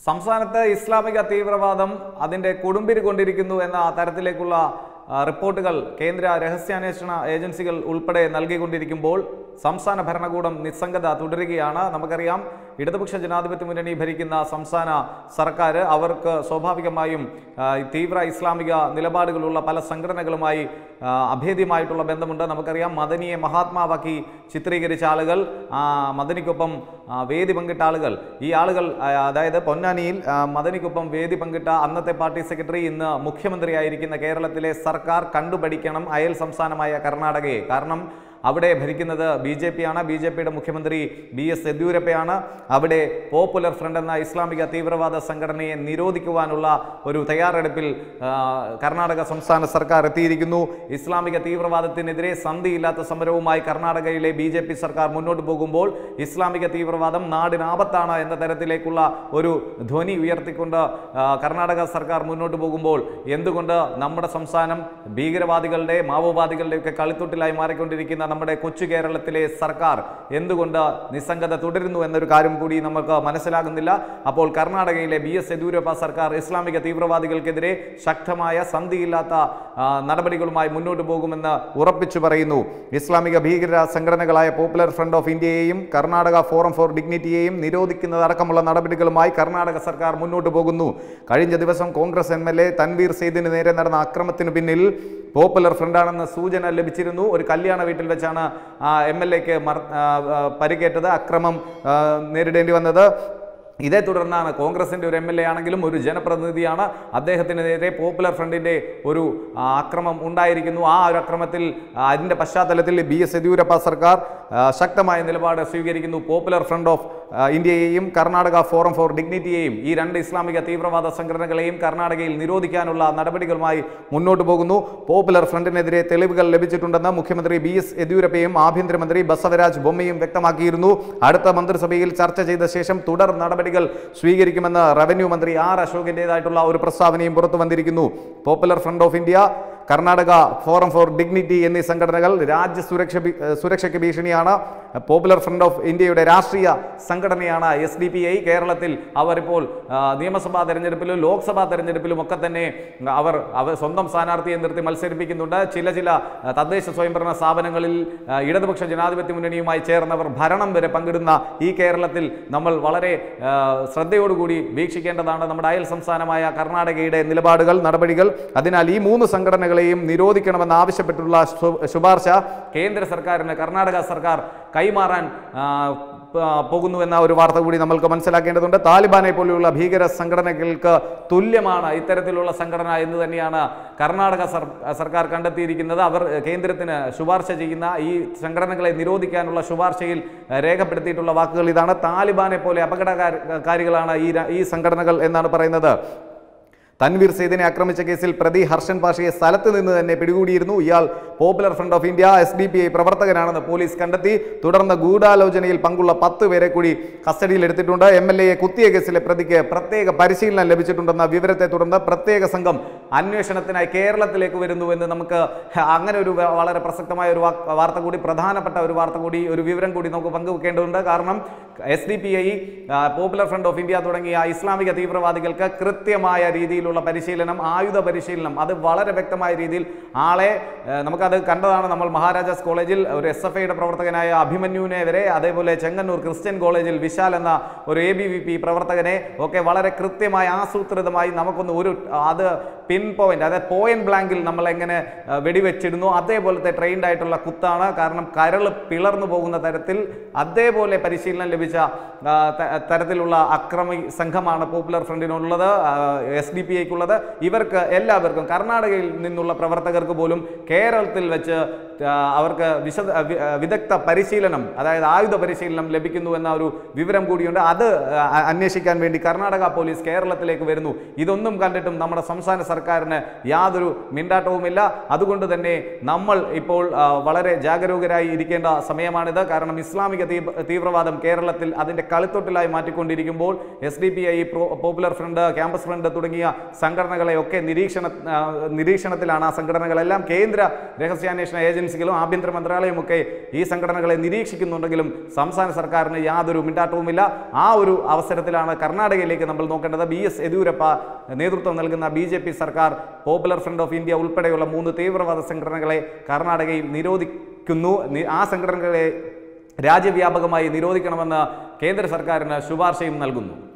സംസ്ഥാനത്ത് ഇസ്ലാമിക തീവ്രവാദം അതിൻ്റെ കൊടുമ്പിരി കൊണ്ടിരിക്കുന്നു എന്ന തരത്തിലേക്കുള്ള ആ, റിപ്പോർട്ടുകൾ കേന്ദ്ര രഹസ്യാന്വേഷണ ഏജൻസികൾ ഉൾപ്പെടെ നൽകിക്കൊണ്ടിരിക്കുമ്പോൾ സംസ്ഥാന ഭരണകൂടം നിസ്സംഗത തുടരുകയാണ് നമുക്കറിയാം ഇടതുപക്ഷ ജനാധിപത്യ മുന്നണി ഭരിക്കുന്ന സംസ്ഥാന സർക്കാർ അവർക്ക് സ്വാഭാവികമായും ആ, ഈ തീവ്ര ഇസ്ലാമിക നിലപാടുകളുള്ള പല സംഘടനകളുമായി ആ, അഭേദ്യമായിട്ടുള്ള ബന്ധമുണ്ട് നമുക്കറിയാം മദനിയെ മഹാത്മാവാക്കി ചിത്രീകരിച്ച ആളുകൾ ആ, മദനിക്കൊപ്പം ആ, വേദി പങ്കിട്ട ആളുകൾ ഈ ആളുകൾ ആ, അതായത് പൊന്നാനിയിൽ ആ, മദനിക്കൊപ്പം വേദി പങ്കിട്ട അന്നത്തെ പാർട്ടി സെക്രട്ടറി ഇന്ന് മുഖ്യമന്ത്രിയായിരിക്കുന്ന കേരളത്തിലെ സർക്കാർ കണ്ടുപഠിക്കണം അയൽ സംസ്ഥാനമായ കർണാടകയെ കാരണം അവിടെ ഭരിക്കുന്നത് ബി ജെ പി ആണ് ബി ജെ പിയുടെ മുഖ്യമന്ത്രി ബി എസ് യെദ്യൂരപ്പയാണ് അവിടെ പോപ്പുലർ ഫ്രണ്ട് എന്ന ഇസ്ലാമിക തീവ്രവാദ സംഘടനയെ നിരോധിക്കുവാനുള്ള ഒരു തയ്യാറെടുപ്പിൽ ആ, കർണാടക സംസ്ഥാന സർക്കാർ എത്തിയിരിക്കുന്നു ഇസ്ലാമിക തീവ്രവാദത്തിനെതിരെ സന്ധിയില്ലാത്ത സമരവുമായി കർണാടകയിലെ ബി ജെ പി സർക്കാർ മുന്നോട്ട് പോകുമ്പോൾ ഇസ്ലാമിക തീവ്രവാദം നാടിന് ആപത്താണ് എന്ന തരത്തിലേക്കുള്ള ഒരു ധ്വനി ഉയർത്തിക്കൊണ്ട് ആ, കർണാടക സർക്കാർ മുന്നോട്ട് പോകുമ്പോൾ എന്തുകൊണ്ട് നമ്മുടെ സംസ്ഥാനം ഭീകരവാദികളുടെ മാവോവാദികളുടെ ഒക്കെ കളിത്തൊട്ടിലായി മാറിക്കൊണ്ടിരിക്കുന്ന നമ്മുടെ കൊച്ചു കേരളത്തിലെ സർക്കാർ എന്തുകൊണ്ട് നിസ്സംഗത തുടരുന്നു എന്നൊരു കാര്യം കൂടി നമുക്ക് മനസ്സിലാകുന്നില്ല അപ്പോൾ കർണാടകയിലെ ബി എസ് യെദ്യൂരപ്പ സർക്കാർ ഇസ്ലാമിക തീവ്രവാദികൾക്കെതിരെ ശക്തമായ സന്ധിയില്ലാത്ത ആ, നടപടികളുമായി മുന്നോട്ട് പോകുമെന്ന് ഉറപ്പിച്ചു പറയുന്നു ഇസ്ലാമിക ഭീകര സംഘടനകളായ പോപ്പുലർ ഫ്രണ്ട് ഓഫ് ഇന്ത്യയെയും കർണാടക ഫോറം ഫോർ ഡിഗ്നിറ്റിയെയും നിരോധിക്കുന്നതടക്കമുള്ള നടപടികളുമായി കർണാടക സർക്കാർ മുന്നോട്ട് പോകുന്നു കഴിഞ്ഞ ദിവസം Congress M L A Tanveer സെയ്ദിന് നേരെ നടന്ന അക്രമത്തിന് പിന്നിൽ പോപ്പുലർ ഫ്രണ്ടാണെന്ന് സൂചന ലഭിച്ചിരുന്നു ഒരു കല്യാണ വീട്ടിൽ വെച്ചാണ് എം എൽ എക്ക് പരിക്കേറ്റത് അക്രമം ആ, നേരിടേണ്ടി വന്നത് ഇതേ തുടർന്നാണ് കോൺഗ്രസിന്റെ ഒരു എം എൽ എ ആണെങ്കിലും ഒരു ജനപ്രതിനിധിയാണ് അദ്ദേഹത്തിനെതിരെ പോപ്പുലർ ഫ്രണ്ടിന്റെ ഒരു ആ, അക്രമം ഉണ്ടായിരിക്കുന്നു ആ ഒരു അക്രമത്തിൽ ആ, അതിന്റെ പശ്ചാത്തലത്തിൽ ബി എസ് യെദ്യൂരപ്പ സർക്കാർ ആ, ശക്തമായ നിലപാട് സ്വീകരിക്കുന്നു പോപ്പുലർ ഫ്രണ്ട് ഓഫ് ആ, ഇന്ത്യയെയും കർണാടക ഫോറം ഫോർ ഡിഗ്നിറ്റിയെയും ഈ രണ്ട് ഇസ്ലാമിക തീവ്രവാദ സംഘടനകളെയും കർണാടകയിൽ നിരോധിക്കാനുള്ള നടപടികളുമായി മുന്നോട്ട് പോകുന്നു പോപ്പുലർ ഫ്രണ്ടിനെതിരെ തെളിവുകൾ ലഭിച്ചിട്ടുണ്ടെന്ന് മുഖ്യമന്ത്രി ബി എസ് യെദ്യൂരപ്പയും ആഭ്യന്തരമന്ത്രി ബസവരാജ് ബൊമ്മയും വ്യക്തമാക്കിയിരുന്നു അടുത്ത മന്ത്രിസഭയിൽ ചർച്ച ചെയ്ത ശേഷം തുടർ നടപടികൾ സ്വീകരിക്കുമെന്ന് റവന്യൂ മന്ത്രി ആർ അശോകിൻ്റെതായിട്ടുള്ള ഒരു പ്രസ്താവനയും പുറത്തു വന്നിരിക്കുന്നു popular front of India Karnataka forum for dignity എന്നീ സംഘടനകൾ രാജ്യ സുരക്ഷ ഭീ- ഏഹ് സുരക്ഷയ്ക്ക് ഭീഷണിയാണ് പോപ്പുലർ ഫ്രണ്ട് ഓഫ് ഇന്ത്യയുടെ രാഷ്ട്രീയ സംഘടനയാണ് എസ് ഡി പി ഐ കേരളത്തിൽ അവർ ഇപ്പോൾ ആ, നിയമസഭാ തെരഞ്ഞെടുപ്പിലും ലോക്സഭാ തെരഞ്ഞെടുപ്പിലും ഒക്കെ തന്നെ അവർ അവർ സ്വന്തം സ്ഥാനാർത്ഥിയെ നിർത്തി മത്സരിപ്പിക്കുന്നുണ്ട് ചില ചില ആ, തദ്ദേശ സ്വയംഭരണ സ്ഥാപനങ്ങളിൽ ആ, ഇടതുപക്ഷ ജനാധിപത്യ മുന്നണിയുമായി ചേർന്നവർ ഭരണം വരെ പങ്കിടുന്ന ഈ കേരളത്തിൽ നമ്മൾ വളരെ ആ, ശ്രദ്ധയോടുകൂടി വീക്ഷിക്കേണ്ടതാണ് നമ്മുടെ അയൽ സംസ്ഥാനമായ കർണാടകയുടെ നിലപാടുകൾ നടപടികൾ അതിനാൽ ഈ മൂന്ന് സംഘടനകളെയും നിരോധിക്കണമെന്ന് ആവശ്യപ്പെട്ടുള്ള ശു- ശുപാർശ കേന്ദ്ര സർക്കാരിന് കർണാടക സർക്കാർ കൈമാറാൻ ആ, പ- പോകുന്നു എന്ന ഒരു വാർത്ത കൂടി നമ്മൾക്ക് മനസ്സിലാക്കേണ്ടതുണ്ട് താലിബാനെ പോലെയുള്ള ഭീകര സംഘടനകൾക്ക് തുല്യമാണ് ഇത്തരത്തിലുള്ള സംഘടന എന്ന് തന്നെയാണ് കർണാടക സർ സർക്കാർ കണ്ടെത്തിയിരിക്കുന്നത് അവർ കേന്ദ്രത്തിന് ശുപാർശ ചെയ്യുന്ന ഈ സംഘടനകളെ നിരോധിക്കാനുള്ള ശുപാർശയിൽ ഏഹ്, രേഖപ്പെടുത്തിയിട്ടുള്ള വാക്കുകൾ ഇതാണ് താലിബാനെ പോലെ അപകടകാരികളാണ് ഈ ര- ഈ സംഘടനകൾ എന്നാണ് പറയുന്നത് തൻവീർ സെയ്ദിനെ ആക്രമിച്ച കേസിൽ പ്രതി ഹർഷൻ പാഷയെ സ്ഥലത്ത് നിന്ന് തന്നെ പിടികൂടിയിരുന്നു ഇയാൾ popular front of India S D P I പ്രവർത്തകനാണെന്ന് പോലീസ് കണ്ടെത്തി തുടർന്ന് ഗൂഢാലോചനയിൽ പങ്കുള്ള പത്ത് പേരെ കൂടി കസ്റ്റഡിയിൽ എടുത്തിട്ടുണ്ട് എം എൽ എയെ കുത്തിയ കേസിലെ പ്രതിക്ക് പ്രത്യേക പരിശീലനം ലഭിച്ചിട്ടുണ്ടെന്ന വിവരത്തെ തുടർന്ന് പ്രത്യേക സംഘം അന്വേഷണത്തിനായി കേരളത്തിലേക്ക് വരുന്നുവെന്ന് നമുക്ക് അങ്ങനെ ഒരു വ- വളരെ പ്രസക്തമായ ഒരു വാ- വാർത്ത കൂടി പ്രധാനപ്പെട്ട ഒരു വാർത്ത കൂടി ഒരു വിവരം കൂടി നമുക്ക് പങ്കുവെക്കേണ്ടതുണ്ട് കാരണം S D P I popular front of India തുടങ്ങിയ ഇസ്ലാമിക തീവ്രവാദികൾക്ക് കൃത്യമായ രീതിയിലുള്ള പരിശീലനം ആയുധ പരിശീലനം അത് വളരെ വ്യക്തമായ രീതിയിൽ ആളെ ആ, നമുക്കത് കണ്ടതാണ് നമ്മൾ മഹാരാജാസ് കോളേജിൽ ഒരു എസ് എഫ് ഐയുടെ പ്രവർത്തകനായ അഭിമന്യുവിനെ വരെ അതേപോലെ ചെങ്ങന്നൂർ ക്രിസ്ത്യൻ കോളേജിൽ വിശാൽ എന്ന ഒരു എ ബി വി പി പ്രവർത്തകനെ ഒക്കെ വളരെ കൃത്യമായി ആസൂത്രിതമായി നമുക്കൊന്ന് ഒരു അത് പിൻ പോയിന്റ് അതായത് പോയിന്റ് ബ്ലാങ്കിൽ നമ്മൾ എങ്ങനെ ആ, വെടിവെച്ചിടുന്നു അതേപോലത്തെ ട്രെയിൻഡ് ആയിട്ടുള്ള കുത്താണ് കാരണം കരൾ പിളർന്നു പോകുന്ന തരത്തിൽ അതേപോലെ പരിശീലനം ലഭിച്ച ആ, ത- തരത്തിലുള്ള അക്രമി സംഘമാണ് പോപ്പുലർ ഫ്രണ്ടിനുള്ളത് എസ് ഡി പി ഐക്കുള്ളത് ഇവർക്ക് എല്ലാവർക്കും കർണാടകയിൽ നിന്നുള്ള പ്രവർത്തകർക്ക് പോലും കേരളത്തിൽ വെച്ച് ആ, അവർക്ക് വിശദ വി- ആ, വിദഗ്ധ പരിശീലനം അതായത് ആയുധ പരിശീലനം ലഭിക്കുന്നു എന്ന ഒരു വിവരം കൂടിയുണ്ട് അത് ആ, അന്വേഷിക്കാൻ വേണ്ടി കർണാടക പോലീസ് കേരളത്തിലേക്ക് വരുന്നു ഇതൊന്നും കണ്ടിട്ടും നമ്മുടെ സംസ്ഥാന സർക്കാരിന് യാതൊരു മിണ്ടാട്ടവുമില്ല അതുകൊണ്ട് തന്നെ നമ്മൾ ഇപ്പോൾ ആ, വളരെ ജാഗരൂകരായി ഇരിക്കേണ്ട സമയമാണിത് കാരണം ഇസ്ലാമിക തീവ്ര- തീവ്രവാദം കേരളത്തിൽ അതിന്റെ കളിത്തൊട്ടിലായി മാറ്റിക്കൊണ്ടിരിക്കുമ്പോൾ S D P I popular front campus front തുടങ്ങിയ സംഘടനകളെ ഒക്കെ നിരീക്ഷണ ആ, നിരീക്ഷണത്തിലാണ് ആ സംഘടനകളെല്ലാം കേന്ദ്ര രഹസ്യാന്വേഷണ ഏജൻസികളും ആഭ്യന്തര മന്ത്രാലയവും ഒക്കെ ഈ സംഘടനകളെ നിരീക്ഷിക്കുന്നുണ്ടെങ്കിലും സംസ്ഥാന സർക്കാരിന് യാതൊരു മിണ്ടാട്ടവുമില്ല ആ ഒരു അവസരത്തിലാണ് കർണാടകയിലേക്ക് നമ്മൾ നോക്കേണ്ടത് ബി എസ് യെദ്യൂരപ്പ നേതൃത്വം നൽകുന്ന ബി ജെ പി സർക്കാർ പോപ്പുലർ ഫ്രണ്ട് ഓഫ് ഇന്ത്യ ഉൾപ്പെടെയുള്ള മൂന്ന് തീവ്രവാദ സംഘടനകളെ കർണാടകയിൽ നിരോധിക്കുന്നു നി- ആ സംഘടനകളെ രാജ്യവ്യാപകമായി നിരോധിക്കണമെന്ന് കേന്ദ്ര സർക്കാരിന് ശുപാർശയും നൽകുന്നു